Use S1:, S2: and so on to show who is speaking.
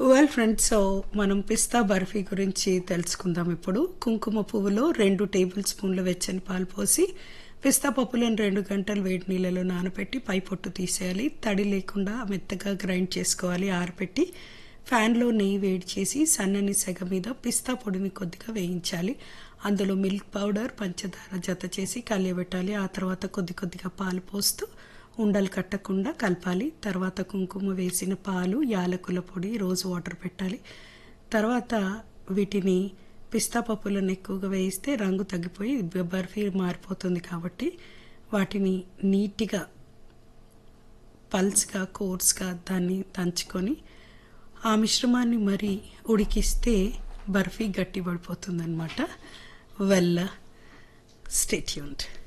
S1: well friends so మనం పిస్తా బర్ఫీ గురించి తెలుసుకుందాం ఇప్పుడు కుంకుమ పువ్వులో రెండు టేబుల్ స్పూన్ల వెచ్చని పాలు పోసి పిస్తా పప్పులను రెండు గంటలు వేడి నీళ్ళలో నానబెట్టి పై పొట్టు తీసేయాలి తడి లేకుండా మెత్తగా గ్రైండ్ చేసుకోవాలి ఆరబెట్టి ఫ్యాన్లో నెయ్యి వేడి చేసి సన్నని సెగ మీద పిస్తా పొడిని కొద్దిగా వేయించాలి అందులో మిల్క్ పౌడర్ పంచదార జత చేసి కలియబెట్టాలి ఆ తర్వాత కొద్ది కొద్దిగా పాలు పోస్తూ ఉండలు కట్టకుండా కలపాలి తర్వాత కుంకుమ వేసిన పాలు యాలకుల పొడి రోజు వాటర్ పెట్టాలి తర్వాత వీటిని పిస్తా పప్పులను ఎక్కువగా వేయిస్తే రంగు తగ్గిపోయి బర్ఫీ మారిపోతుంది కాబట్టి వాటిని నీట్గా పల్స్గా కోర్స్గా దాన్ని దంచుకొని ఆ మిశ్రమాన్ని మరి ఉడికిస్తే బర్ఫీ గట్టి పడిపోతుంది అనమాట వెల్ స్టేట్యూన్డ్